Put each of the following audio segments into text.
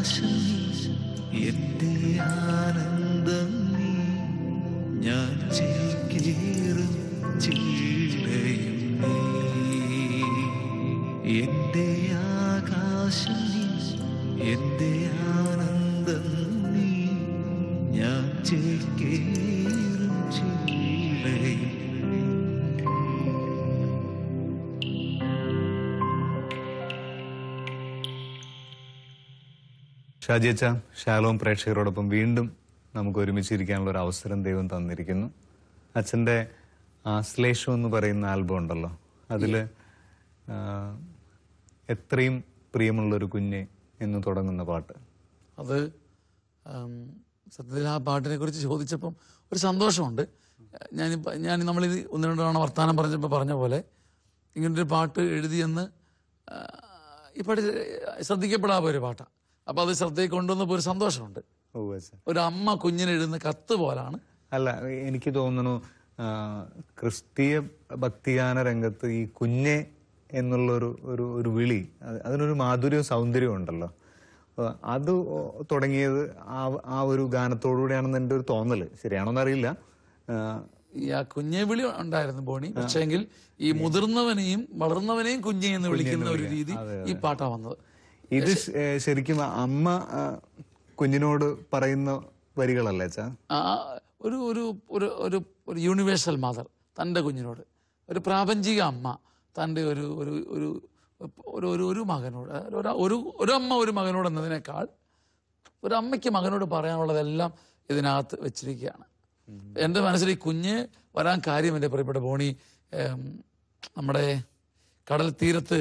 ആകാശം നീ എന്റെ ആനന്ദം നീ ഞാൻ ചേക്കേറും ചീടയും നീ എന്റെ ആകാശം നീ എന്റെ ആനന്ദം നീ ഞാൻ ചേക്കേറും ചീടയും ഷാജിയച്ച ഷാലോം പ്രേക്ഷകരോടൊപ്പം വീണ്ടും നമുക്ക് ഒരുമിച്ചിരിക്കാനുള്ള ഒരു അവസരം ദൈവം തന്നിരിക്കുന്നു അച്ഛൻ്റെ ആശ്ലേഷം എന്ന് പറയുന്ന ആൽബം ഉണ്ടല്ലോ അതില് ആ, എത്രയും പ്രിയമുള്ളൊരു കുഞ്ഞ് എന്ന് തുടങ്ങുന്ന പാട്ട് അത് ഉം, സത്യത്തിൽ ആ പാട്ടിനെ കുറിച്ച് ചോദിച്ചപ്പം ഒരു സന്തോഷമുണ്ട് ഞാനിപ്പോൾ ഞാൻ നമ്മളിത് ഒന്ന് രണ്ട് തവണ വർത്തമാനം പറഞ്ഞപ്പോൾ പറഞ്ഞ പോലെ ഇങ്ങനൊരു പാട്ട് എഴുതിയെന്ന് ആ, ഈ പാട്ട് ശ്രദ്ധിക്കപ്പെടാത്ത ഒരു പാട്ടാണ് അപ്പോൾ അത് ശ്രദ്ധയിൽ കൊണ്ടുവന്നപ്പോൾ ഒരു സന്തോഷമുണ്ട് ഓ അച്ഛൻ ഒരു അമ്മ കുഞ്ഞിന് എഴുതുന്ന കത്ത് പോലാണ് അല്ല എനിക്ക് തോന്നുന്നു ആ, ക്രിസ്തീയ ഭക്തിഗാന രംഗത്ത് ഈ കുഞ്ഞെ എന്നുള്ള ഒരു ഒരു ഒരു വിളി അത് അതിനൊരു മാധുര്യവും സൗന്ദര്യവും ഉണ്ടല്ലോ അപ്പൊ അത് തുടങ്ങിയത് ആ ആ ഒരു ഗാനത്തോടുകൂടിയാണെന്ന് എൻ്റെ ഒരു തോന്നല് ശരിയാണോന്ന് അറിയില്ല ആ, ഈ ആ കുഞ്ഞെ വിളി ഉണ്ടായിരുന്നു ബോണി പക്ഷേങ്കിൽ ഈ മുതിർന്നവനെയും വളർന്നവനെയും കുഞ്ഞെ എന്ന് വിളിക്കുന്ന ഒരു രീതി ഈ പാട്ടാ വന്നത് ഇത് ശ- ഏ, ശരിക്കും അമ്മ ആ, കുഞ്ഞിനോട് പറയുന്ന വരികളല്ലേ അച്ഛാ ആ ഒരു ഒരു ഒരു ഒരു ഒരു യൂണിവേഴ്സൽ മദർ തൻ്റെ കുഞ്ഞിനോട് ഒരു പ്രാപഞ്ചിക അമ്മ തൻ്റെ ഒരു ഒരു ഒരു ഒരു ഒരു ഒരു മകനോട് ഒരു ഒരു ഒരു അമ്മ ഒരു മകനോട് എന്നതിനേക്കാൾ ഒരു അമ്മയ്ക്ക് മകനോട് പറയാനുള്ളതെല്ലാം ഇതിനകത്ത് വെച്ചിരിക്കുകയാണ് എൻ്റെ മനസ്സിൽ ഈ കുഞ്ഞ് വരാൻ കാര്യം എൻ്റെ പ്രിയപ്പെട്ട ബോണി ഏം, നമ്മുടെ കടൽ തീരത്ത്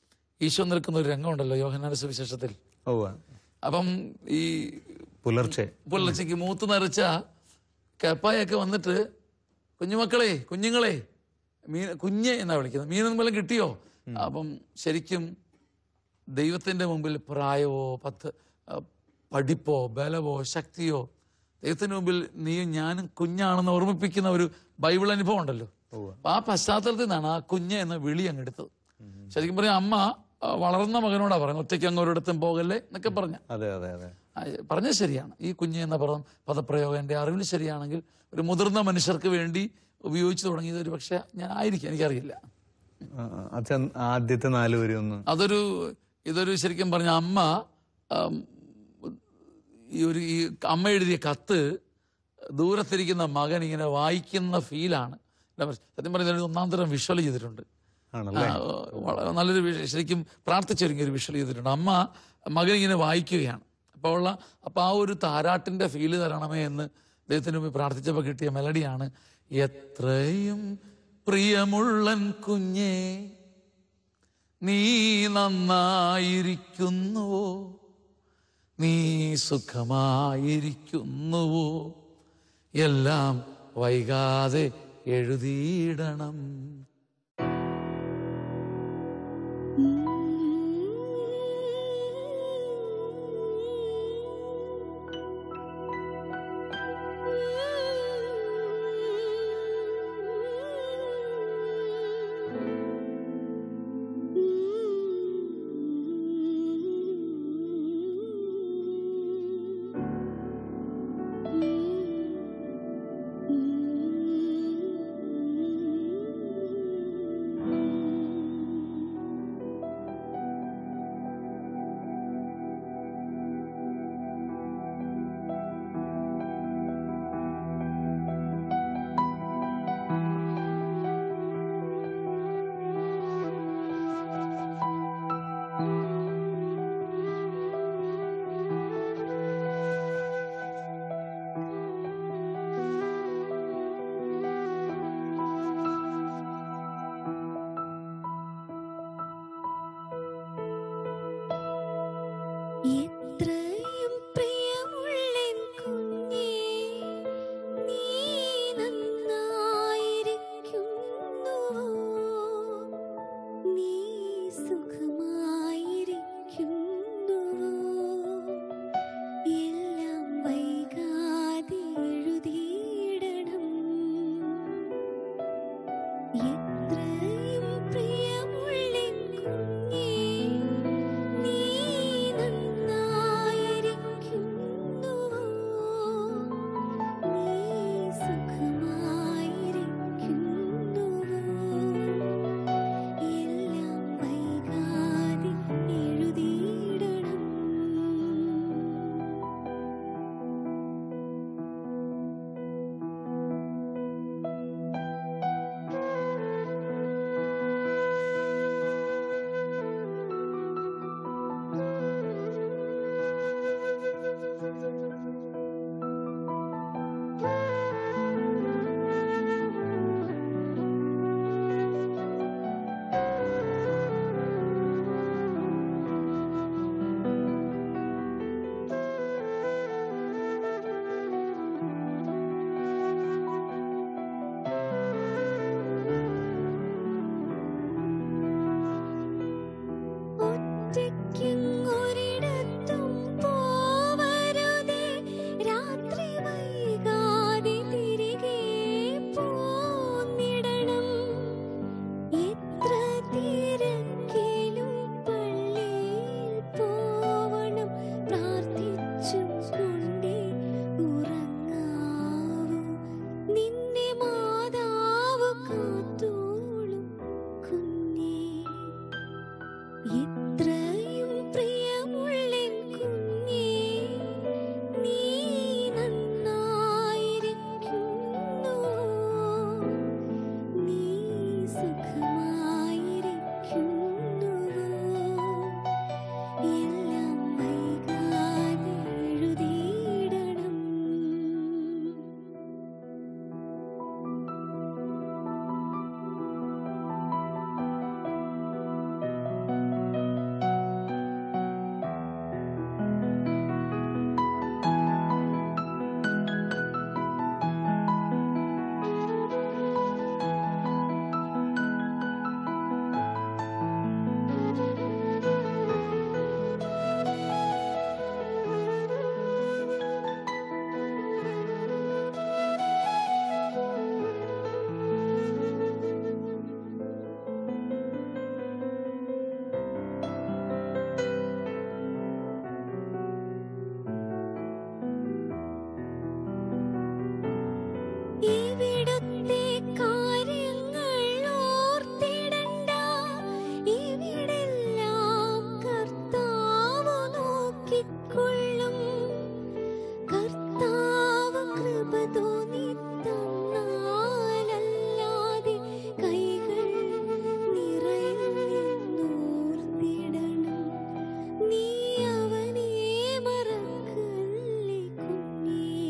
ഈശോ നിൽക്കുന്ന ഒരു രംഗമുണ്ടല്ലോ യോഹനാന സുവിശേഷത്തിൽ ഓ അപ്പം ഈ പുലർച്ചെ പുലർച്ചയ്ക്ക് മൂത്ത് നിറച്ച കപ്പായൊക്കെ വന്നിട്ട് കുഞ്ഞുമക്കളെ കുഞ്ഞുങ്ങളെ മീൻ കുഞ്ഞ് എന്നാ വിളിക്കുന്നത് മീനൊന്നും വല്ലതും കിട്ടിയോ അപ്പം ശരിക്കും ദൈവത്തിന്റെ മുമ്പിൽ പ്രായമോ പത്ത് ആ, പഠിപ്പോ ബലവോ ശക്തിയോ ദൈവത്തിന്റെ മുമ്പിൽ നീയും ഞാനും കുഞ്ഞാണെന്ന് ഓർമ്മിപ്പിക്കുന്ന ഒരു ബൈബിൾ അനുഭവം ഉണ്ടല്ലോ അപ്പൊ ആ പശ്ചാത്തലത്തിൽ നിന്നാണ് ആ കുഞ്ഞ് എന്ന വിളി അങ്ങ് എടുത്തത് ശരിക്കും പറയാം അമ്മ ആ, വളർന്ന മകനോടാ പറഞ്ഞു ഒറ്റയ്ക്ക് അങ്ങ് ഒരിടത്തും പോകല്ലേ എന്നൊക്കെ പറഞ്ഞ അതെ അതെ അതെ ആ, പറഞ്ഞത് ശരിയാണ് ഈ കുഞ്ഞ് എന്ന പദം പദപ്രയോഗം എൻ്റെ അറിവിൽ ശരിയാണെങ്കിൽ ഒരു മുതിർന്ന മനുഷ്യർക്ക് വേണ്ടി ഉപയോഗിച്ചു തുടങ്ങിയത് ഒരു പക്ഷേ ഞാൻ ആയിരിക്കും എനിക്കറിയില്ല ആ, ആ, അച്ഛൻ ആദ്യത്തെ നാല് വരി ഒന്ന് അതൊരു ഇതൊരു ശരിക്കും പറഞ്ഞ അമ്മ ആം, ഈ ഒരു ഈ അമ്മ എഴുതിയ കത്ത് ദൂരത്തിരിക്കുന്ന മകൻ ഇങ്ങനെ വായിക്കുന്ന ഫീലാണ് സത്യം പറഞ്ഞാൽ ഒന്നാം തരം വിഷ്വൽ ചെയ്തിട്ടുണ്ട് ആണല്ലേ ആ, വള- നല്ലൊരു വിഷ- ശരിക്കും പ്രാർത്ഥിച്ചൊരുങ്ങിയ ഒരു വിഷ്വൽ ചെയ്തിട്ടുണ്ട് അമ്മ മകൻ ഇങ്ങനെ വായിക്കുകയാണ് അപ്പോൾ ഉള്ള അപ്പോൾ ആ ഒരു താരാട്ടിന്റെ ഫീല് തരണമേ എന്ന് ദൈവത്തിന് മുമ്പ് പ്രാർത്ഥിച്ചപ്പോൾ കിട്ടിയ മെലഡിയാണ് എത്രയും പ്രിയമുള്ളൻ കുഞ്ഞേ നീ നന്നായിരിക്കുന്നുവോ നീ സുഖമായിരിക്കുന്നുവോ എല്ലാം വൈകാതെ എഴുതിയിടണം Mm-hmm. കൈക്കൊള്ളും കർത്താവ് കൃപ തോന്നി തന്നാലല്ലാതെ കൈകൾ നിറയുന്നോർത്തിടണം നീ അവനെ മറക്കല്ലേ കുഞ്ഞേ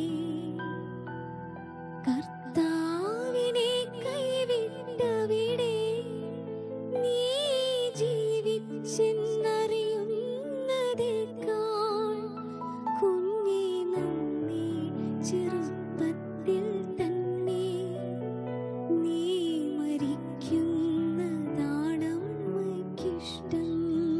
കർത്താവിനെ കൈവിട്ടവിടെ നീ ജീവിച്ചെന്നറിയുന്നതേക്കാൾ കുഞ്ഞേ നന്ദി ചെറുപ്പത്തിൽ തന്നെ നീ മരിക്കുന്നതാണമ്മയ്ക്കിഷ്ടം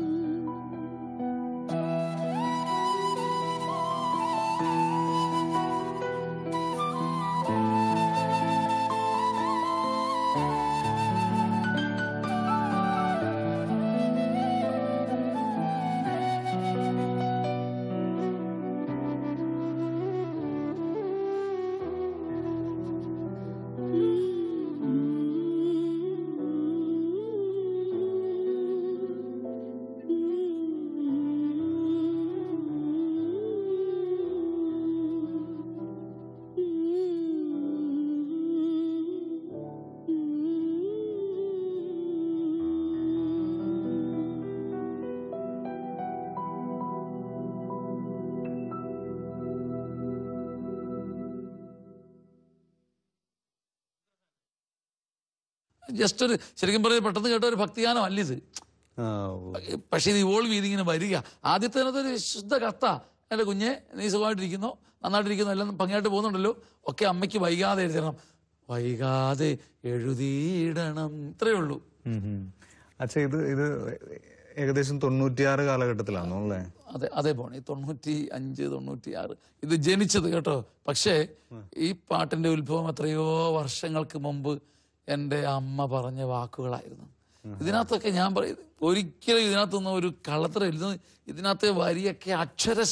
ജസ്റ്റ് ഒരു ശരിക്കും പറഞ്ഞാൽ പെട്ടെന്ന് കേട്ട ഒരു ഭക്തിഗാനം അല്ല ഇത് ആ, ഓ. പക്ഷേ ഇത് ഇവോൾവ് ചെയ്ത് ഇങ്ങനെ വരിക ആദ്യത്തേനകത്ത് ഒരു ശുദ്ധ കത്ത എൻ്റെ കുഞ്ഞെ നീ സുഖമായിട്ടിരിക്കുന്നോ നന്നായിട്ടിരിക്കുന്നോ എല്ലാം ഭംഗിയായിട്ട് പോകുന്നുണ്ടല്ലോ ഒക്കെ അമ്മയ്ക്ക് വൈകാതെ എഴുതണം വൈകാതെ എഴുതിയിടണം ഇത്രയേ ഉള്ളൂ ഉം, ഉം. അച്ഛാ ഇത് ഇത് ഏകദേശം തൊണ്ണൂറ്റിയാറ് കാലഘട്ടത്തിലാണോ അല്ലേ അതെ അതേ പോണേ തൊണ്ണൂറ്റി അഞ്ച് തൊണ്ണൂറ്റി ആറ് ഇത് ജനിച്ചത് കേട്ടോ പക്ഷേ ഈ പാട്ടിന്റെ ഉത്ഭവം എത്രയോ വർഷങ്ങൾക്ക് മുമ്പ് എൻ്റെ അമ്മ പറഞ്ഞ വാക്കുകളായിരുന്നു ഇതിനകത്തൊക്കെ ഞാൻ പറയും ഒരിക്കലും ഇതിനകത്തൊന്നും ഒരു കള്ളത്തരം ഇല്ല ഇതിനകത്തെ വരിയൊക്കെ അക്ഷരശ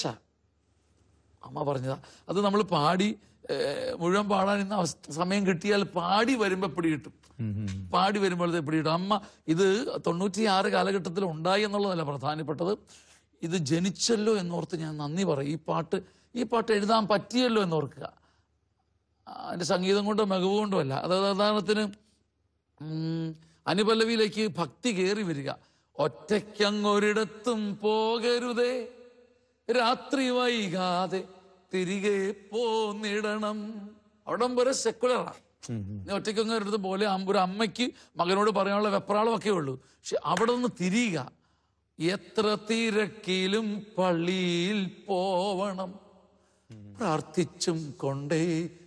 അമ്മ പറഞ്ഞതാ അത് നമ്മൾ പാടി ഏഹ്, മുഴുവൻ പാടാൻ ഇന്ന് അവസ്ഥ സമയം കിട്ടിയാൽ പാടി വരുമ്പോൾ പിടികിട്ടും പാടി വരുമ്പോഴത്തെ പിടികിട്ടും അമ്മ ഇത് തൊണ്ണൂറ്റിയാറ് കാലഘട്ടത്തിൽ ഉണ്ടായി എന്നുള്ളതല്ല പ്രധാനപ്പെട്ടത് ഇത് ജനിച്ചല്ലോ എന്നോർത്ത് ഞാൻ നന്ദി പറയും ഈ പാട്ട് ഈ പാട്ട് എഴുതാൻ പറ്റിയല്ലോ എന്നോർക്കുക അതിന്റെ സംഗീതം കൊണ്ടോ മികവ് കൊണ്ടോ അല്ല അത് ഉദാഹരണത്തിന് ഉം, അനുപല്ലവിയിലേക്ക് ഭക്തി കയറി വരിക ഒറ്റയ്ക്കങ്ങൊരിടത്തും പോകരുതേ രാത്രി വൈകാതെ തിരികെ പോന്നിടണം അവിടം വരെ സെക്കുലറാണ് നീ ഒറ്റയ്ക്കൊന്നും ഒരിടത്ത് പോലെ അം- ഒരു അമ്മയ്ക്ക് മകനോട് പറയാനുള്ള വെപ്രാളമൊക്കെ ഉള്ളൂ പക്ഷെ അവിടെ നിന്ന് തിരിയുക എത്ര തിരക്കിലും പള്ളിയിൽ പോവണം പ്രാർത്ഥിച്ചും കൊണ്ടേ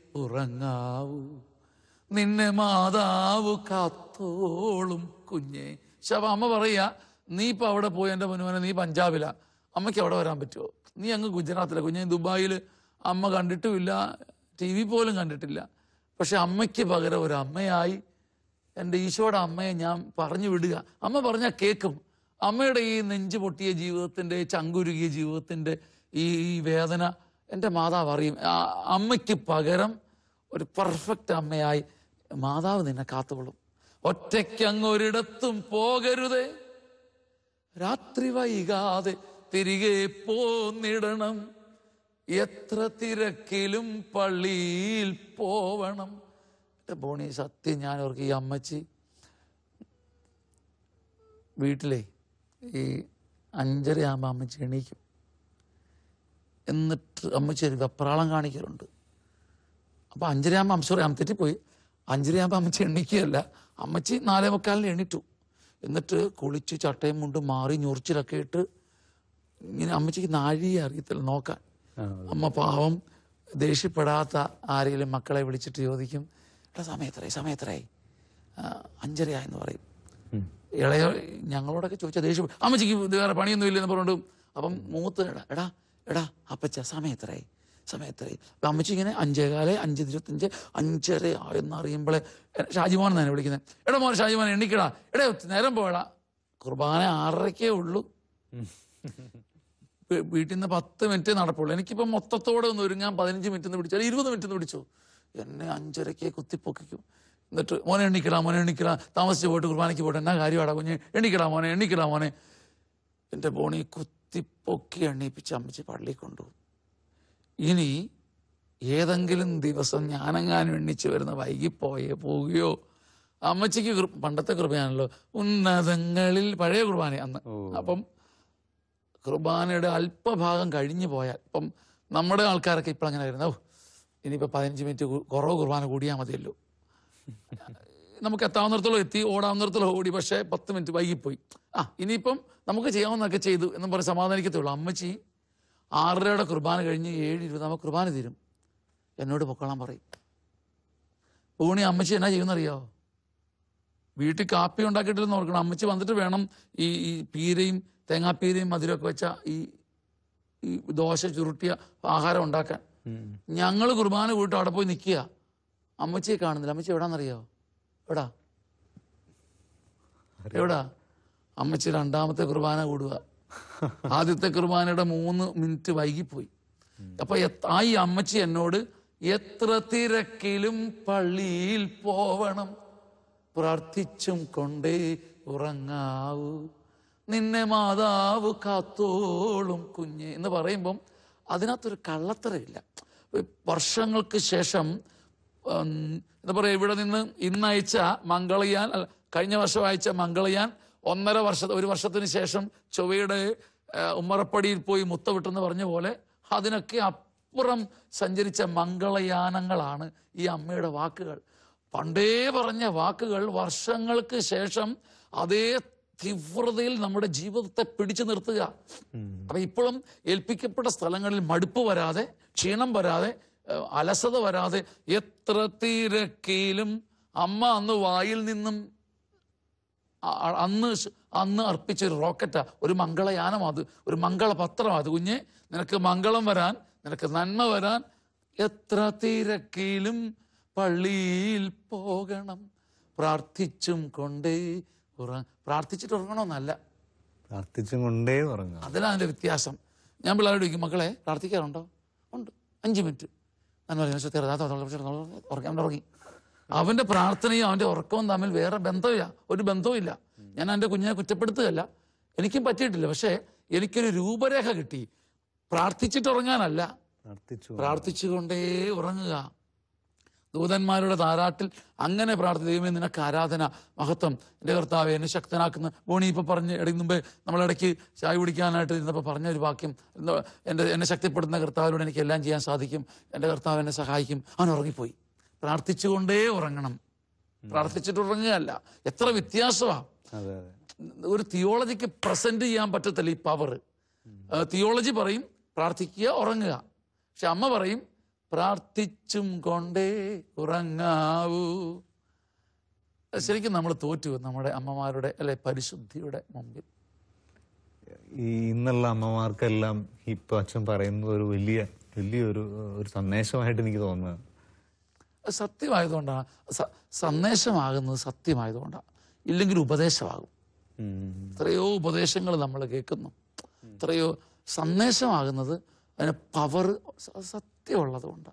ഉറങ്ങാവൂ നിന്നെ മാതാവ് കാത്തോളും കുഞ്ഞെ ശവ അമ്മ പറയാ നീ ഇപ്പൊ അവിടെ പോയി എൻ്റെ മുനുവനെ നീ പഞ്ചാബിലാ അമ്മയ്ക്ക് അവിടെ വരാൻ പറ്റുമോ നീ അങ്ങ് ഗുജറാത്തിലെ കുഞ്ഞെ ദുബായിൽ അമ്മ കണ്ടിട്ടുമില്ല ടി വി പോലും കണ്ടിട്ടില്ല പക്ഷെ അമ്മയ്ക്ക് പകരം ഒരു അമ്മയായി എൻ്റെ ഈശോയുടെ അമ്മയെ ഞാൻ പറഞ്ഞു വിടുക അമ്മ പറഞ്ഞാൽ കേൾക്കും അമ്മയുടെ ഈ നെഞ്ചു പൊട്ടിയ ജീവിതത്തിൻ്റെ ചങ്കുരുകിയ ജീവിതത്തിൻ്റെ ഈ ഈ വേദന എൻ്റെ മാതാവ് അറിയും ആ അമ്മയ്ക്ക് പകരം ഒരു പെർഫെക്റ്റ് അമ്മയായി മാതാവ് നിന്നെ കാത്തുകൊള്ളും ഒറ്റയ്ക്കങ്ങൊരിടത്തും പോകരുതേ രാത്രി വൈകാതെ തിരികെ പോന്നിടണം എത്ര തിരക്കിലും പള്ളിയിൽ പോവണം എൻ്റെ ബോണി സത്യം ഞാൻ ഓർക്ക് ഈ അമ്മച്ചി വീട്ടിലെ ഈ അഞ്ചര ആകുമ്പോൾ അമ്മച്ചി എണീക്കും എന്നിട്ട് അമ്മച്ചി ഒരു വെപ്രാളം കാണിക്കലുണ്ട് അപ്പോൾ അഞ്ചരയാകുമ്പോൾ അം സോറി അമ്മ തെറ്റിപ്പോയി അഞ്ചരയാകുമ്പോൾ അമ്മച്ചി എണീക്കുകയല്ല അമ്മച്ചി നാലേ മുക്കാലിന് എണീറ്റു എന്നിട്ട് കുളിച്ച് ചട്ടയും മുണ്ടും മാറി ഞൊറിച്ചിലൊക്കെ ഇട്ട് ഇങ്ങനെ അമ്മച്ചിക്ക് നാഴിയെ അറിയത്തില്ല നോക്കാൻ അമ്മ പാവം ദേഷ്യപ്പെടാത്ത ആരെങ്കിലും മക്കളെ വിളിച്ചിട്ട് ചോദിക്കും എടാ സമയത്രേ സമയത്രേ അഞ്ചരയ എന്ന് പറയും ഇളയ ഞങ്ങളോടൊക്കെ ചോദിച്ചാൽ ദേഷ്യം അമ്മച്ചിക്ക് ഇത് വേറെ പണിയൊന്നും ഇല്ലെന്ന് പറഞ്ഞിട്ട് അപ്പം മൂത്ത് എടാ എടാ എടാ അപ്പച്ച സമയത്രേ സമയത്രേ അപ്പം അമ്മച്ചി ഇങ്ങനെ അഞ്ചേകാല് അഞ്ച് ഇരുപത്തഞ്ച് അഞ്ചര എന്നറിയുമ്പോഴേ ഷാജിമോൻ തന്നെ വിളിക്കുന്നത് എടാ മോൻ ഷാജിമോൻ എണ്ണിക്കടാ എടാ നേരം പോയടാ കുർബാന ആറരയ്ക്കേ ഉള്ളൂ വീ- വീട്ടിൽ നിന്ന് പത്ത് മിനിറ്റ് നടപ്പുള്ളൂ എനിക്കിപ്പോൾ മൊത്തത്തോടെ ഒന്ന് ഒരുങ്ങാൻ പതിനഞ്ച് മിനിറ്റ് എന്ന് പിടിച്ചാൽ ഇരുപത് മിനിറ്റ് എന്ന് പിടിച്ചു എന്നെ അഞ്ചരയ്ക്ക് കുത്തിപ്പൊക്കിക്കും എന്നിട്ട് മോനെ എണ്ണിക്കടാ മോനെ എണ്ണിക്കടാ താമസിച്ച് പോയിട്ട് കുർബാനയ്ക്ക് പോയിട്ട് എന്നാ കാര്യമാടാ കുഞ്ഞ് എണ്ണിക്കടാ മോനെ എണ്ണിക്കടാ മോനെ എൻ്റെ ബോണി കുത്തി കുത്തിപ്പൊക്കി എണ്ണീപ്പിച്ച് അമ്മച്ചി പള്ളി കൊണ്ടുപോകും ഇനി ഏതെങ്കിലും ദിവസം ഞാനെങ്ങാനും എണ്ണിച്ച് വരുന്ന വൈകിപ്പോയേ പോവുകയോ അമ്മച്ചിക്ക് കൃ- പണ്ടത്തെ കൃപയാണല്ലോ ഉന്നതങ്ങളിൽ പഴയ കുർബാന അന്ന് അപ്പം കുർബാനയുടെ അല്പഭാഗം കഴിഞ്ഞു പോയാൽ ഇപ്പം നമ്മുടെ ആൾക്കാരൊക്കെ ഇപ്പോൾ അങ്ങനെ വരുന്നത് ഓ ഇനിയിപ്പോൾ പതിനഞ്ച് മിനിറ്റ് കു- കുറവ് കുർബാന കൂടിയാൽ മതിയല്ലോ നമുക്ക് എത്താവുന്നിടത്തോളം എത്തി ഓടാവുന്നിടത്തോളം ഓടി പക്ഷേ പത്ത് മിനിറ്റ് വൈകിപ്പോയി ആ ഇനിയിപ്പം നമുക്ക് ചെയ്യാവുന്നതൊക്കെ ചെയ്തു എന്ന് പറഞ്ഞ് സമാധാനിക്കത്തുള്ളൂ അമ്മച്ചി ആറരയുടെ കുർബാന കഴിഞ്ഞ് ഏഴ് ഇരുപതാകുമ്പോൾ കുർബാന തീരും എന്നോട് പൊക്കോളാൻ പറയും ഊണി അമ്മച്ചി എന്നാ ചെയ്യുന്നറിയാവോ വീട്ടിൽ കാപ്പി ഉണ്ടാക്കിയിട്ടില്ലെന്ന് ഓർക്കണം അമ്മച്ചി വന്നിട്ട് വേണം ഈ ഈ പീരയും തേങ്ങാപ്പീരയും മധുരമൊക്കെ വെച്ച ഈ ഈ ദോശ ചുരുട്ടിയ ആഹാരം ഉണ്ടാക്കാൻ ഞങ്ങൾ കുർബാന പോയിട്ട് അവിടെ പോയി നിൽക്കുക അമ്മച്ചിയെ കാണുന്നില്ല അമ്മച്ചി എവിടാന്നറിയാവോ എവിടാ എവിടാ അമ്മച്ചി രണ്ടാമത്തെ കുർബാന കൂടുക ആദ്യത്തെ കുർബാനയുടെ മൂന്ന് മിനിറ്റ് വൈകിപ്പോയി അപ്പൊ എത്ര- ആ ഈ അമ്മച്ചി എന്നോട് എത്ര തിരക്കിലും പള്ളിയിൽ പോവണം പ്രാർത്ഥിച്ചും കൊണ്ടേ ഉറങ്ങാവൂ നിന്നെ മാതാവ് കാത്തോളും കുഞ്ഞ് എന്ന് പറയുമ്പം അതിനകത്തൊരു കള്ളത്തരമില്ല വർഷങ്ങൾക്ക് ശേഷം ഉം, എന്താ പറയുക ഇവിടെ നിന്ന് ഇന്ന് അയച്ച മംഗളയാൻ അല്ല, കഴിഞ്ഞ വർഷം അയച്ച മംഗളയാൻ ഒന്നര വർഷ ഒരു വർഷത്തിന് ശേഷം ചൊവ്വയുടെ ആ, ഉമ്മറപ്പടിയിൽ പോയി മുത്തവിട്ടെന്ന് പറഞ്ഞ പോലെ അതിനൊക്കെ അപ്പുറം സഞ്ചരിച്ച മംഗളയാനങ്ങളാണ് ഈ അമ്മയുടെ വാക്കുകൾ പണ്ടേ പറഞ്ഞ വാക്കുകൾ വർഷങ്ങൾക്ക് ശേഷം അതേ തീവ്രതയിൽ നമ്മുടെ ജീവിതത്തെ പിടിച്ചു നിർത്തുക അപ്പൊ ഇപ്പോഴും ഏൽപ്പിക്കപ്പെട്ട സ്ഥലങ്ങളിൽ മടുപ്പ് വരാതെ ക്ഷീണം വരാതെ ഏഹ്, അലസത വരാതെ എത്ര തിരക്കിലും അമ്മ അന്ന് വായിൽ നിന്നും അ- അ- അന്ന് സ് അന്ന് അർപ്പിച്ച ഒരു റോക്കറ്റാ ഒരു മംഗളയാനം അത് ഒരു മംഗളപത്രം അത് കുഞ്ഞെ നിനക്ക് മംഗളം വരാൻ നിനക്ക് നന്മ വരാൻ എത്ര തിരക്കിലും പള്ളിയിൽ പോകണം പ്രാർത്ഥിച്ചും കൊണ്ടേ ഉറ പ്രാർത്ഥിച്ചിട്ട് ഉറങ്ങണമെന്നല്ല പ്രാർത്ഥിച്ചും കൊണ്ടേ ഉറങ്ങാം അതിലാണ് അതിന്റെ വ്യത്യാസം ഞാൻ പിള്ളേരോട് ചോദിക്കും മക്കളെ പ്രാർത്ഥിക്കാറുണ്ടോ ഉണ്ട് അഞ്ച് മിനിറ്റ് ഞാൻ പറയും "ശരി, അതാ, അതാ, അതാ, അതാ, ഉറങ്ങി അവൻ ഉറങ്ങി അവന്റെ പ്രാർത്ഥനയും അവന്റെ ഉറക്കവും തമ്മിൽ വേറെ ബന്ധമില്ല ഒരു ബന്ധവുമില്ല ഞാൻ എൻ്റെ കുഞ്ഞിനെ കുറ്റപ്പെടുത്തുകയല്ല എനിക്കും പറ്റിയിട്ടില്ല പക്ഷേ എനിക്കൊരു രൂപരേഖ കിട്ടി പ്രാർത്ഥിച്ചിട്ട് ഉറങ്ങാനല്ല പ്രാർത്ഥിച്ചു പ്രാർത്ഥിച്ചുകൊണ്ടേ ഉറങ്ങുക ദൂതന്മാരുടെ താരാട്ടിൽ അങ്ങനെ പ്രാർത്ഥി ദൈവമേ നിനക്ക് ആരാധന മഹത്വം എൻ്റെ കർത്താവെ എന്നെ ശക്തനാക്കുന്ന ബോണി ഇപ്പൊ പറഞ്ഞ് ഇടയ്ക്ക് മുമ്പേ നമ്മളിടയ്ക്ക് ചായ കുടിക്കാനായിട്ട് ഇരുന്നപ്പോൾ പറഞ്ഞ ഒരു വാക്യം എന്താ, എൻ്റെ എന്നെ ശക്തിപ്പെടുത്തുന്ന കർത്താവിനോട് എനിക്ക് എല്ലാം ചെയ്യാൻ സാധിക്കും എൻ്റെ കർത്താവ് എന്നെ സഹായിക്കും അവൻ ഉറങ്ങിപ്പോയി പ്രാർത്ഥിച്ചുകൊണ്ടേ ഉറങ്ങണം പ്രാർത്ഥിച്ചിട്ട് ഉറങ്ങുകയല്ല എത്ര വ്യത്യാസമാണ് അതെ അതെ ഒരു തിയോളജിക്ക് പ്രസന്റ് ചെയ്യാൻ പറ്റത്തില്ല ഈ പവർ തിയോളജി പറയും പ്രാർത്ഥിക്കുക ഉറങ്ങുക പക്ഷെ അമ്മ പറയും പ്രാർത്ഥിച്ചും കൊണ്ടേ ഉറങ്ങാവൂ ശരിക്കും നമ്മൾ തോറ്റു നമ്മുടെ അമ്മമാരുടെ അല്ലെ പരിശുദ്ധിയുടെ മുമ്പിൽ ഈ ഇന്നുള്ള അമ്മമാർക്കെല്ലാം ഇപ്പൊ അച്ഛൻ പറയുന്നത് ഒരു വലിയ വലിയൊരു ഒരു സന്ദേശമായിട്ട് എനിക്ക് തോന്നുന്നത് അത് സത്യമായതുകൊണ്ടാണ് സ- സന്ദേശമാകുന്നത് സത്യമായതുകൊണ്ടാണ് ഇല്ലെങ്കിൽ ഉപദേശമാകും ഉം. എത്രയോ ഉപദേശങ്ങൾ നമ്മൾ കേൾക്കുന്നു എത്രയോ സന്ദേശമാകുന്നത് അതിന് പവർ സത്യമുള്ളത് കൊണ്ട്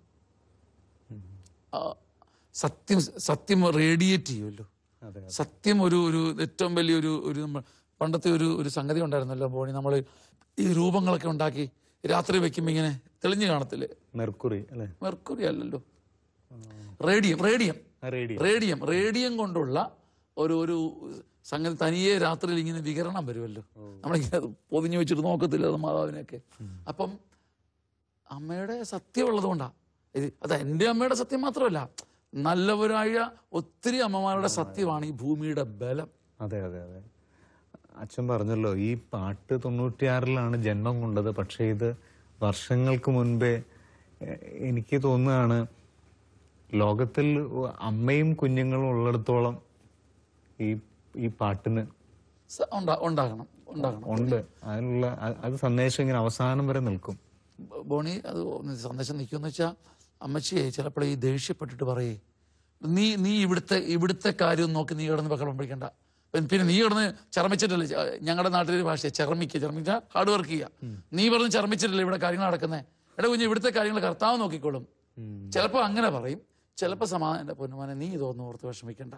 സത്യം സത്യം റേഡിയേറ്റ് ചെയ്യുമല്ലോ അതെ സത്യം ഒരു ഒരു ഏറ്റവും വലിയൊരു ഒരു നമ്മ- പണ്ടത്തെ ഒരു ഒരു സംഗതി ഉണ്ടായിരുന്നല്ലോ ബോണി നമ്മൾ ഈ രൂപങ്ങളൊക്കെ ഉണ്ടാക്കി രാത്രി വെക്കുമ്പോൾ ഇങ്ങനെ തെളിഞ്ഞു കാണത്തില്ലേ മെർക്കുറി അല്ലെ മെർക്കുറി അല്ലല്ലോ റേഡിയം റേഡിയം ആ റേഡിയോ റേഡിയം റേഡിയം കൊണ്ടുള്ള ഒരു ഒരു സംഗതി തനിയെ രാത്രിയിൽ ഇങ്ങനെ വികരണം വരുമല്ലോ നമ്മളിങ്ങനെ പൊതിഞ്ഞു വെച്ചിട്ട് നോക്കത്തില്ല അത് മാതാവിനെയൊക്കെ അപ്പം അമ്മയുടെ സത്യമുള്ളത് കൊണ്ടാ ഇത് അത് എൻ്റെ അമ്മയുടെ സത്യം മാത്രമല്ല നല്ലവരായ ഒത്തിരി അമ്മമാരുടെ സത്യമാണ് ഈ ഭൂമിയുടെ ബലം അതെ അതെ അതെ അച്ഛൻ പറഞ്ഞല്ലോ ഈ പാട്ട് തൊണ്ണൂറ്റിയാറിലാണ് ജന്മം കൊണ്ടത് പക്ഷേ ഇത് വർഷങ്ങൾക്ക് മുൻപേ എ- എനിക്ക് തോന്നുകയാണ് ലോകത്തിൽ അമ്മയും കുഞ്ഞുങ്ങളും ഉള്ളിടത്തോളം ഈ ഈ പാട്ടിന് സ- ഉണ്ടാ- ഉണ്ടാകണം ഉണ്ടാകണം ഉണ്ട് അതിനുള്ള അ- അത് സന്ദേശം ഇങ്ങനെ അവസാനം വരെ നിൽക്കും ബ- ബോണി അത് സന്ദേശം നിൽക്കുമെന്ന് വെച്ചാൽ അമ്മച്ചിയെ ചിലപ്പോൾ ഈ ദേഷ്യപ്പെട്ടിട്ട് പറയേ നീ നീ ഇവിടുത്തെ ഇവിടുത്തെ കാര്യം നോക്കി നീ കിടന്ന് ബഹളം പിടിക്കണ്ട പിന്നെ- പിന്നെ നീ കിടന്ന് ചർമ്മിച്ചിട്ടല്ലേ ച- ഞങ്ങളുടെ നാട്ടിലെ ഭാഷ ചർമ്മിക്കുക ചർമ്മിക്കുക ഹാർഡ് വർക്ക് ചെയ്യുക നീ പറഞ്ഞ് ചർമ്മിച്ചിട്ടല്ലേ ഇവിടെ കാര്യങ്ങൾ നടക്കുന്നത് എടാ കുഞ്ഞ് ഇവിടുത്തെ കാര്യങ്ങൾ കർത്താവ് നോക്കിക്കോളും ചിലപ്പോൾ അങ്ങനെ പറയും ചിലപ്പോൾ സമാധാനം എൻ്റെ പൊന്നുമാനെ നീ ഇതൊന്നും ഓർത്ത് വിഷമിക്കണ്ട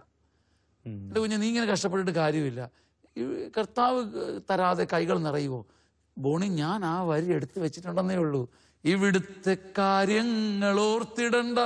എൻ്റെ കുഞ്ഞ് നീ ഇങ്ങനെ കഷ്ടപ്പെട്ടിട്ട് കാര്യമില്ല ഈ കർത്താവ് തരാതെ കൈകൾ നിറയുമോ ബോണി ഞാൻ ആ വരി എടുത്തു വെച്ചിട്ടുണ്ടെന്നേ ഉള്ളൂ ഇവിടുത്തെ കാര്യങ്ങൾ ഓർത്തിടണ്ട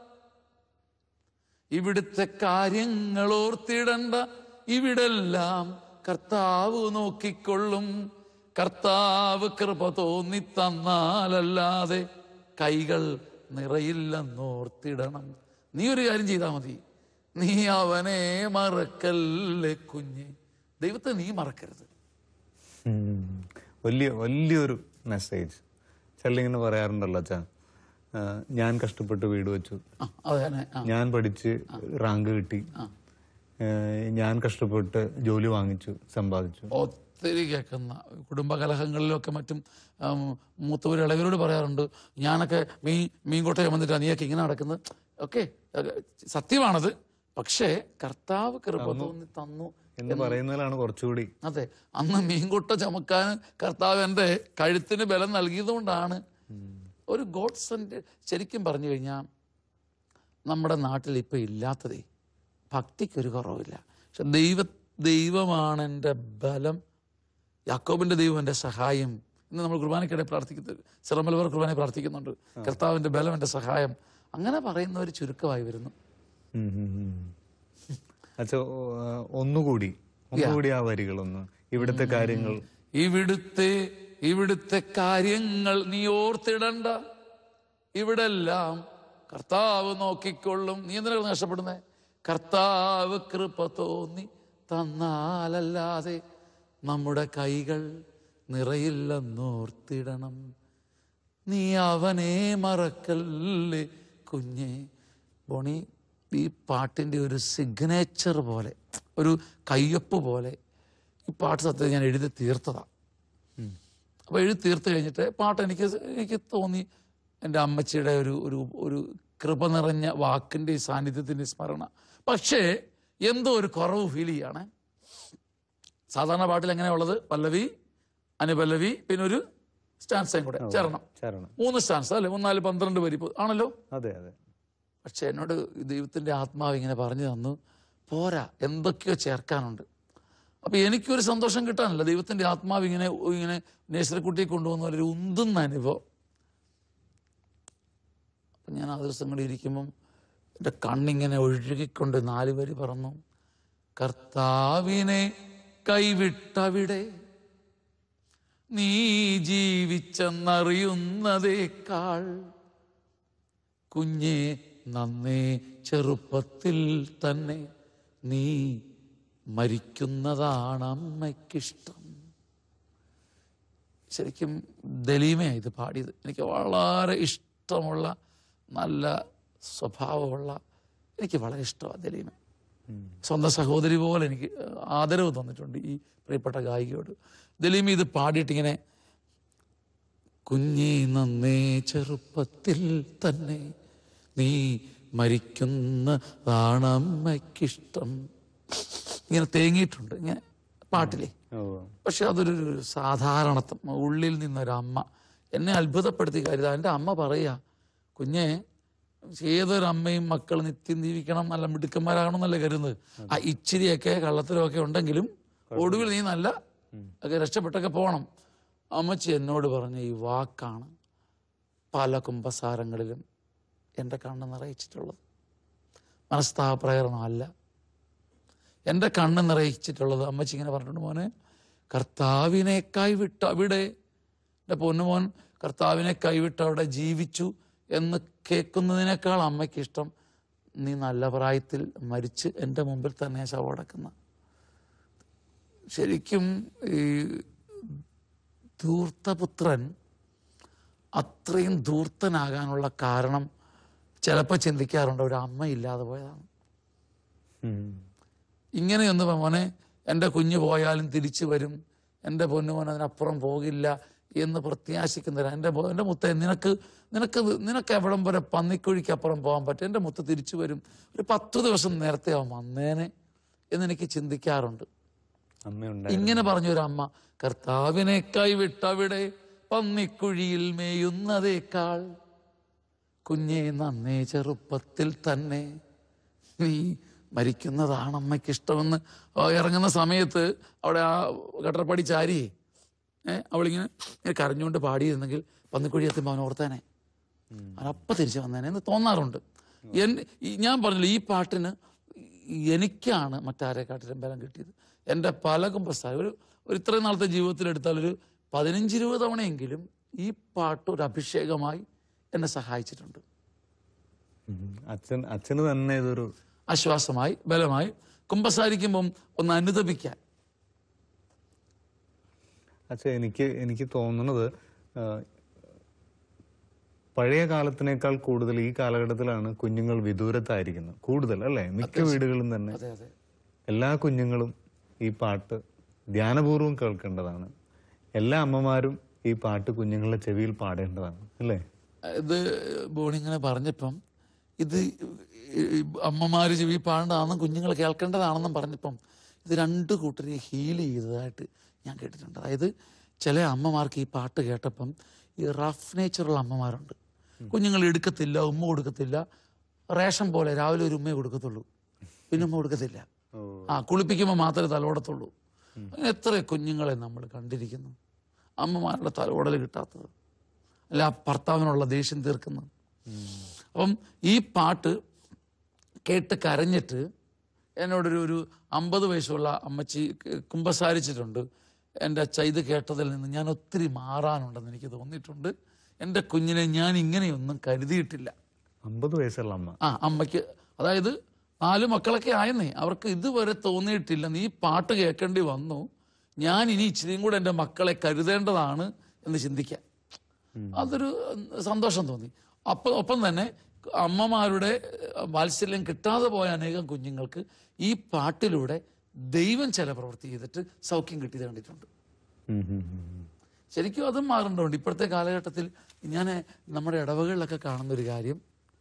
ഇവിടുത്തെ കാര്യങ്ങൾ ഓർത്തിടണ്ട ഇവിടെല്ലാം കർത്താവ് നോക്കിക്കൊള്ളും കർത്താവ് കൃപ തോന്നി തന്നാലല്ലാതെ കൈകൾ നിറയില്ലെന്നോർത്തിടണം നീ ഒരു കാര്യം ചെയ്താൽ മതി നീ അവനെ മറക്കല്ലേ കുഞ്ഞ് ദൈവത്തെ നീ മറക്കരുത് ഉം. വലിയ വലിയൊരു മെസ്സേജ് ചെല്ലിങ്ങനെ പറയാറുണ്ടല്ലോ അച്ഛാ ആ, ഞാൻ കഷ്ടപ്പെട്ട് വീട് വെച്ചു ആ അതെ തന്നെ ആ ഞാൻ പഠിച്ച് റാങ്ക് കിട്ടി ഏ, ഞാൻ കഷ്ടപ്പെട്ട് ജോലി വാങ്ങിച്ചു സമ്പാദിച്ചു ഒത്തിരി കേൾക്കുന്ന കുടുംബ കലഹങ്ങളിലൊക്കെ മറ്റും ആം, മൂത്തവർ ഇളവരോട് പറയാറുണ്ട് ഞാനൊക്കെ മീൻ മീൻകോട്ടയം വന്നിട്ടാണ് നീയൊക്കെ ഇങ്ങനെ നടക്കുന്നത് ഒക്കെ സത്യമാണത് പക്ഷേ കർത്താവ് കൃപ തോന്നി തന്നു എന്ന് പറയുന്നതിലാണ് കുറച്ചുകൂടി അതെ അന്ന് മീൻകൊട്ട ചമക്കാൻ കർത്താവ് എൻ്റെ കഴുത്തിന് ബലം നൽകിയതുകൊണ്ടാണ് ഒരു ഗോഡ്സന്റെ ശരിക്കും പറഞ്ഞു കഴിഞ്ഞാൽ നമ്മുടെ നാട്ടിൽ ഇപ്പം ഇല്ലാത്തതേ ഭക്തിക്കൊരു കുറവില്ല പക്ഷെ ദൈവ ദൈവമാണ് എൻ്റെ ബലം യാക്കോബിന്റെ ദൈവം എൻ്റെ സഹായം ഇന്ന് നമ്മൾ കുർബാനയ്ക്കിടെ പ്രാർത്ഥിക്കുന്നത് സിറമലവർ കുർബാന പ്രാർത്ഥിക്കുന്നുണ്ട് കർത്താവിന്റെ ബലം എൻ്റെ സഹായം അങ്ങനെ പറയുന്നവർ ചുരുക്കമായി വരുന്നു ഉം, ഉം, ഉം. അച്ഛാ ഓ, ആ, ഒന്നുകൂടി ഒന്നുകൂടി ആ വരികളൊന്ന് ഇവിടുത്തെ കാര്യങ്ങൾ ഇവിടുത്തെ ഇവിടുത്തെ കാര്യങ്ങൾ നീ ഓർത്തിടണ്ട ഇവിടെല്ലാം കർത്താവ് നോക്കിക്കൊള്ളും നീ എന്തിനാ നഷ്ടപ്പെടുന്നേ കർത്താവ് കൃപ തോന്നി തന്നാലല്ലാതെ നമ്മുടെ കൈകൾ നിറയില്ലെന്നോർത്തിടണം നീ അവനെ മറക്കല്ലേ കുഞ്ഞെ ബോണി ഈ പാട്ടിൻ്റെ ഒരു സിഗ്നേച്ചർ പോലെ ഒരു കയ്യൊപ്പ് പോലെ ഈ പാട്ട് സത്യത്തിൽ ഞാൻ എഴുതി തീർത്തതാണ് അപ്പോൾ എഴുതി തീർത്ത് കഴിഞ്ഞിട്ട് പാട്ട് എനിക്ക് എനിക്ക് തോന്നി എൻ്റെ അമ്മച്ചിയുടെ ഒരു ഒരു ഒരു കൃപ നിറഞ്ഞ വാക്കിൻ്റെ സാന്നിധ്യത്തിൻ്റെ സ്മരണ പക്ഷേ എന്തോ ഒരു കുറവ് ഫീൽ ചെയ്യാണ് സാധാരണ പാട്ടിൽ എങ്ങനെയുള്ളത് പല്ലവി അനുപല്ലവി പിന്നെ ഒരു സ്റ്റാൻസയും കൂടെ ചേരണം ചരണം മൂന്ന് സ്റ്റാൻസ് അല്ലെ മൂന്നാല് പന്ത്രണ്ട് വരി ഇപ്പൊ ആണല്ലോ അതെ അതെ പക്ഷെ എന്നോട് ദൈവത്തിന്റെ ആത്മാവ് ഇങ്ങനെ പറഞ്ഞു തന്നു പോരാ എന്തൊക്കെയോ ചേർക്കാനുണ്ട് അപ്പൊ എനിക്കൊരു സന്തോഷം കിട്ടാനില്ല ദൈവത്തിന്റെ ആത്മാവ് ഇങ്ങനെ ഇങ്ങനെ നേഴ്സറിക്കുട്ടിയെ കൊണ്ടുപോകുന്ന പോലെ ഒരു ഉന്തുന്ന അനുഭവം അപ്പൊ ഞാൻ ആ ദിവസങ്ങളിൽ ഇരിക്കുമ്പം എൻ്റെ കണ്ണിങ്ങനെ ഒഴുകിക്കൊണ്ട് നാല് വരി പറഞ്ഞു കർത്താവിനെ കൈവിട്ടവിടെ നീ ജീവിച്ചെന്നറിയുന്നതേക്കാൾ കുഞ്ഞെ നന്നേ ചെറുപ്പത്തിൽ തന്നെ നീ മരിക്കുന്നതാണ് അമ്മയ്ക്കിഷ്ടം ശരിക്കും ദലീമയാണ് ഇത് പാടിയത് എനിക്ക് വളരെ ഇഷ്ടമുള്ള നല്ല സ്വഭാവമുള്ള എനിക്ക് വളരെ ഇഷ്ടമാണ് ദലീമ സ്വന്തം സഹോദരി പോലെ എനിക്ക് ആദരവ് തന്നിട്ടുണ്ട് ഈ പ്രിയപ്പെട്ട ഗായികയോട് ദലീമ ഇത് പാടിയിട്ടിങ്ങനെ കുഞ്ഞി നന്നേ ചെറുപ്പത്തിൽ തന്നെ നീ മരിക്കുന്നതാണ് അമ്മയ്ക്കിഷ്ടം ഇങ്ങനെ തേങ്ങിയിട്ടുണ്ട് ഇങ്ങനെ പാട്ടിലെ ഓ പക്ഷെ അതൊരു ഒരു സാധാരണത്വം ഉള്ളിൽ നിന്നൊരമ്മ എന്നെ അത്ഭുതപ്പെടുത്തിയ കാര്യം എൻ്റെ അമ്മ പറയുക കുഞ്ഞെ ഏതൊരമ്മയും മക്കൾ നിത്യം ജീവിക്കണം നല്ല മിടുക്കന്മാരാകണം എന്നല്ല കരുതുന്നത് ആ ഇച്ചിരിയൊക്കെ കള്ളത്തരമൊക്കെ ഉണ്ടെങ്കിലും ഒടുവിൽ നീ നല്ല ഒക്കെ രക്ഷപ്പെട്ടൊക്കെ പോകണം അമ്മച്ചി എന്നോട് പറഞ്ഞ ഈ വാക്കാണ് പല കുംഭസാരങ്ങളിലും എൻ്റെ കണ്ണ് നിറയിച്ചിട്ടുള്ളത് മനസ്താപ പ്രേരണമല്ല എൻ്റെ കണ്ണ് നിറയിച്ചിട്ടുള്ളത് അമ്മച്ചി ഇങ്ങനെ പറഞ്ഞിട്ടുണ്ട് മോനെ കർത്താവിനെ കൈവിട്ട അവിടെ എൻ്റെ പൊന്നുമോൻ കർത്താവിനെ കൈവിട്ട് അവിടെ ജീവിച്ചു എന്ന് കേൾക്കുന്നതിനേക്കാൾ അമ്മയ്ക്ക് ഇഷ്ടം നീ നല്ല പ്രായത്തിൽ മരിച്ച് എൻ്റെ മുമ്പിൽ തന്നെ ശവടക്കുന്ന ശരിക്കും ഈ ധൂർത്തപുത്രൻ അത്രയും ധൂർത്തനാകാനുള്ള കാരണം ചിലപ്പോൾ ചിന്തിക്കാറുണ്ട് ഒരു അമ്മ ഇല്ലാതെ പോയതാണ് ഉം. ഇങ്ങനെയൊന്ന് മോനെ എൻ്റെ കുഞ്ഞ് പോയാലും തിരിച്ചു വരും എൻ്റെ പൊന്നുമോൻ അതിനപ്പുറം പോകില്ല എന്ന് പ്രത്യാശിക്കുന്നില്ല എൻ്റെ ബോ- എൻ്റെ മുത്ത നിനക്ക് നിനക്ക് ഇത് നിനക്ക് എവിടം വരെ പന്നിക്കുഴിക്ക് അപ്പുറം പോകാൻ പറ്റും എൻ്റെ മുത്ത് തിരിച്ചു വരും ഒരു പത്ത് ദിവസം നേരത്തെ ആവും വന്നേനെ എന്നെനിക്ക് ചിന്തിക്കാറുണ്ട് അമ്മയുണ്ട് ഇങ്ങനെ പറഞ്ഞൊരു അമ്മ കർത്താവിനെ കൈവിട്ടവിടെ പന്നിക്കുഴിയിൽ മേയുന്നതേക്കാൾ കുഞ്ഞെ നന്നേ ചെറുപ്പത്തിൽ തന്നെ നീ മരിക്കുന്നതാണ് അമ്മയ്ക്ക് ഇഷ്ടമെന്ന് ഇറങ്ങുന്ന സമയത്ത് അവിടെ ആ ഗട്ടർപ്പടി ചാരി ഏഹ് അവളിങ്ങനെ ഇങ്ങനെ കരഞ്ഞുകൊണ്ട് പാടിയിരുന്നെങ്കിൽ പന്നിക്കുഴി എത്തുമ്പോൾ അവൻ ഓർത്തേനെ അവനപ്പം തിരിച്ചു വന്നേനെ എന്ന് തോന്നാറുണ്ട് എൻ ഈ- ഞാൻ പറഞ്ഞില്ല ഈ പാട്ടിന് എനിക്കാണ് മറ്റാരെക്കാട്ടിലും ബലം കിട്ടിയത് എൻ്റെ പല കുമ്പസ്ഥാനം ഒരു ഒരു ഇത്രയും നാളത്തെ ജീവിതത്തിൽ എടുത്താൽ ഒരു പതിനഞ്ച് ഇരുപത് തവണയെങ്കിലും ഈ പാട്ട് ഒരു അഭിഷേകമായി എന്നെ സഹായിച്ചിട്ടുണ്ട് ഉം. അച്ഛൻ അച്ഛന് തന്നെ ഇതൊരു ആശ്വാസമായി ബലമായി കുമ്പസാരിക്കുമ്പം ഒന്ന് അനുദപിക്കാൻ അച്ഛൻ എനിക്ക് എനിക്ക് തോന്നുന്നത് ആ, പഴയ കാലത്തിനേക്കാൾ കൂടുതൽ ഈ കാലഘട്ടത്തിലാണ് കുഞ്ഞുങ്ങൾ വിദൂരത്തായിരിക്കുന്നത് കൂടുതൽ അല്ലേ മിക്ക വീടുകളും തന്നെ അതെ അതെ എല്ലാ കുഞ്ഞുങ്ങളും ഈ പാട്ട് ധ്യാനപൂർവ്വം കേൾക്കേണ്ടതാണ് എല്ലാ അമ്മമാരും ഈ പാട്ട് കുഞ്ഞുങ്ങളുടെ ചെവിയിൽ പാടേണ്ടതാണ് അല്ലേ ഇത് ബോണിങ്ങനെ പറഞ്ഞപ്പം ഇത് ഈ അമ്മമാര് ചെവി പാടേണ്ടതാണെന്നും കുഞ്ഞുങ്ങൾ കേൾക്കേണ്ടതാണെന്നും പറഞ്ഞപ്പം ഇത് രണ്ട് കൂട്ടരെ ഹീൽ ചെയ്തതായിട്ട് ഞാൻ കേട്ടിട്ടുണ്ട് അതായത് ചില അമ്മമാർക്ക് ഈ പാട്ട് കേട്ടപ്പം ഈ റഫ് നേച്ചറുള്ള അമ്മമാരുണ്ട് കുഞ്ഞുങ്ങൾ എടുക്കത്തില്ല ഉമ്മ കൊടുക്കത്തില്ല റേഷൻ പോലെ രാവിലെ ഒരു ഉമ്മയെ കൊടുക്കത്തുള്ളൂ പിന്നെ ഉമ്മ കൊടുക്കത്തില്ല ആ കുളിപ്പിക്കുമ്പോൾ മാത്രമേ തലോടത്തുള്ളൂ അങ്ങനെ എത്ര കുഞ്ഞുങ്ങളെ നമ്മൾ കണ്ടിരിക്കുന്നു അമ്മമാരുടെ തലോടൽ കിട്ടാത്തത് അല്ല ഭർത്താവിനുള്ള ദേഷ്യം തീർക്കുന്നത് അപ്പം ഈ പാട്ട് കേട്ട് കരഞ്ഞിട്ട് എന്നോടൊരു ഒരു അമ്പത് വയസ്സുള്ള അമ്മച്ചി ക- കുമ്പസാരിച്ചിട്ടുണ്ട് എൻ്റെ അച്ഛ ഇത് കേട്ടതിൽ നിന്ന് ഞാൻ ഒത്തിരി മാറാനുണ്ടെന്ന് എനിക്ക് തോന്നിയിട്ടുണ്ട് എൻ്റെ കുഞ്ഞിനെ ഞാൻ ഇങ്ങനെയൊന്നും കരുതിയിട്ടില്ല അമ്പത് വയസ്സുള്ള അമ്മ ആ അമ്മയ്ക്ക് അതായത് നാല് മക്കളൊക്കെ ആയെന്നേ അവർക്ക് ഇതുവരെ തോന്നിയിട്ടില്ല നീ പാട്ട് കേൾക്കേണ്ടി വന്നു ഞാൻ ഇനി ഇച്ചിരിയും കൂടെ എൻ്റെ മക്കളെ കരുതേണ്ടതാണ് എന്ന് ചിന്തിക്കാൻ അതൊരു ഉം, സന്തോഷം തോന്നി അപ്പം ഒപ്പം തന്നെ അമ്മമാരുടെ ഏഹ്, വാത്സല്യം കിട്ടാതെ പോയ അനേകം കുഞ്ഞുങ്ങൾക്ക് ഈ പാട്ടിലൂടെ ദൈവം ചില പ്രവൃത്തി ചെയ്തിട്ട് സൗഖ്യം കിട്ടിയത് കണ്ടിട്ടുണ്ട് ഉം, ഉം, ഉം, ഉം. ശരിക്കും അതും മാറേണ്ടതുണ്ട് ഇപ്പോഴത്തെ കാലഘട്ടത്തിൽ ഞാൻ നമ്മുടെ ഇടവകളിലൊക്കെ കാണുന്ന ഒരു കാര്യം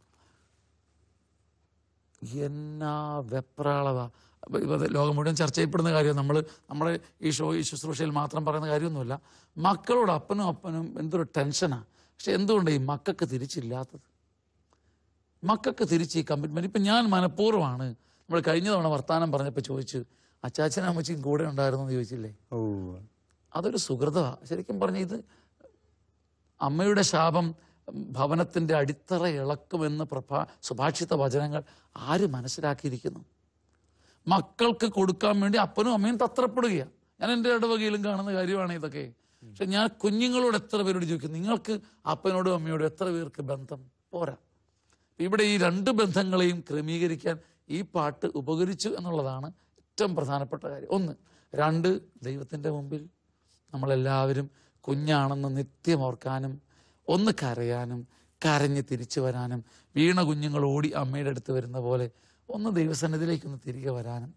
എന്നാ വെപ്രാളവ അപ്പൊ ഇപ്പൊ അത് ലോകം മുഴുവൻ ചർച്ച ചെയ്യപ്പെടുന്ന കാര്യം നമ്മൾ നമ്മുടെ ഈ ഷോ ഈ ശുശ്രൂഷയിൽ മാത്രം പറയുന്ന കാര്യമൊന്നുമില്ല മക്കളോട് അപ്പനും അപ്പനും എന്തൊരു ടെൻഷനാ പക്ഷെ എന്തുകൊണ്ട് ഈ മക്കൾക്ക് തിരിച്ചില്ലാത്തത് മക്കൾക്ക് തിരിച്ച് ഈ കമ്മിറ്റ്മെന്റ് ഇപ്പൊ ഞാൻ മനഃപൂർവ്വമാണ് നമ്മൾ കഴിഞ്ഞ തവണ വർത്താനം പറഞ്ഞപ്പോൾ ചോദിച്ചു അച്ചാച്ചനും അമ്മച്ചിയും കൂടെ ഉണ്ടായിരുന്നു എന്ന് ചോദിച്ചില്ലേ ഓ അതൊരു സുഹൃതമാണ് ശരിക്കും പറഞ്ഞ ഇത് അമ്മയുടെ ശാപം ഭവനത്തിന്റെ അടിത്തറ ഇളക്കുമെന്ന് പ്രഭാ സുഭാഷിത വചനങ്ങൾ ആര് മനസ്സിലാക്കിയിരിക്കുന്നു മക്കൾക്ക് കൊടുക്കാൻ വേണ്ടി അപ്പനും അമ്മയും തത്രപ്പെടുകയാണ് ഞാൻ എൻ്റെ ഇടവകയിലും കാണുന്ന കാര്യമാണ് ഇതൊക്കെ പക്ഷെ ഞാൻ കുഞ്ഞുങ്ങളോട് എത്ര പേരോട് ചോദിക്കും നിങ്ങൾക്ക് അപ്പനോടും അമ്മയോടും എത്ര പേർക്ക് ബന്ധം പോരാ ഇവിടെ ഈ രണ്ട് ബന്ധങ്ങളെയും ക്രമീകരിക്കാൻ ഈ പാട്ട് ഉപകരിച്ചു എന്നുള്ളതാണ് ഏറ്റവും പ്രധാനപ്പെട്ട കാര്യം ഒന്ന് രണ്ട് ദൈവത്തിൻ്റെ മുമ്പിൽ നമ്മളെല്ലാവരും കുഞ്ഞാണെന്ന് നിത്യം ഓർക്കാനും ഒന്ന് കരയാനും കരഞ്ഞ് തിരിച്ചു വരാനും വീണ കുഞ്ഞുങ്ങൾ ഓടി അമ്മയുടെ അടുത്ത് വരുന്ന പോലെ ഒന്ന് ദൈവസന്നിധിയിലേക്കൊന്ന് തിരികെ വരാനും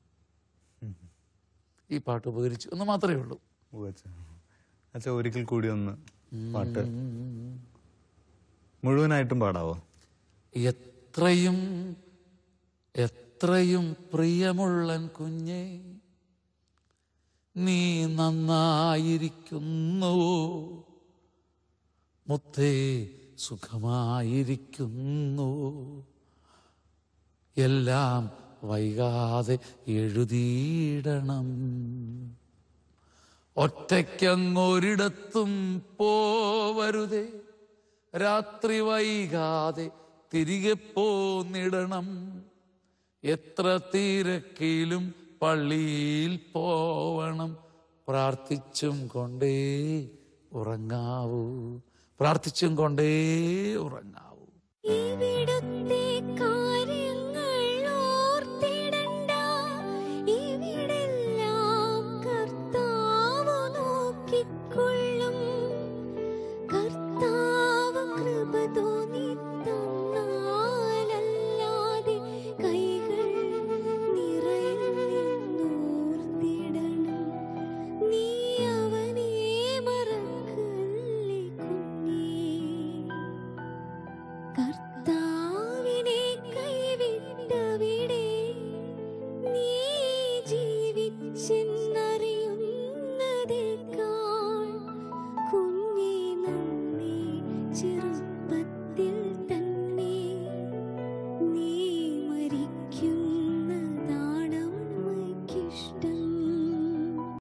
ഈ പാട്ട് ഉപകരിച്ചു എന്ന് മാത്രമേ ഉള്ളൂ ഓ അച്ഛ അച്ഛ ഒരിക്കൽ കൂടി ഒന്ന് പാട്ട് മുഴുവനായിട്ടും പാടാവോ എത്രയും എത്രയും പ്രിയമുള്ളൻ കുഞ്ഞെ നീ നന്നായിരിക്കുന്നു മുത്തേ സുഖമായിരിക്കുന്നു എല്ലാം വൈകാതെ എഴുതിയിടണം ഒറ്റയ്ക്കങ്ങൊരിടത്തും പോവരുതേ രാത്രി വൈകാതെ തിരികെ പോന്നിടണം എത്ര തിരക്കിലും പള്ളിയിൽ പോവണം പ്രാർത്ഥിച്ചും കൊണ്ടേ ഉറങ്ങാവൂ പ്രാർത്ഥിച്ചും കൊണ്ടേ ഉറങ്ങാവൂ ഇവിടുത്തെ കാര്യങ്ങൾ ഓർത്തിടണ്ട ഇവിടെല്ലാം കർത്താവ് നോക്കിക്കൊള്ളും കർത്താവ് കൃപ തോന്നി തന്നാലല്ലാതെ കൈകൾ നിറയുന്നോർത്തിടണം നീ അവനെ മറക്കല്ലേ കുഞ്ഞേ കർത്താവിനെ കൈവിട്ടവിടെ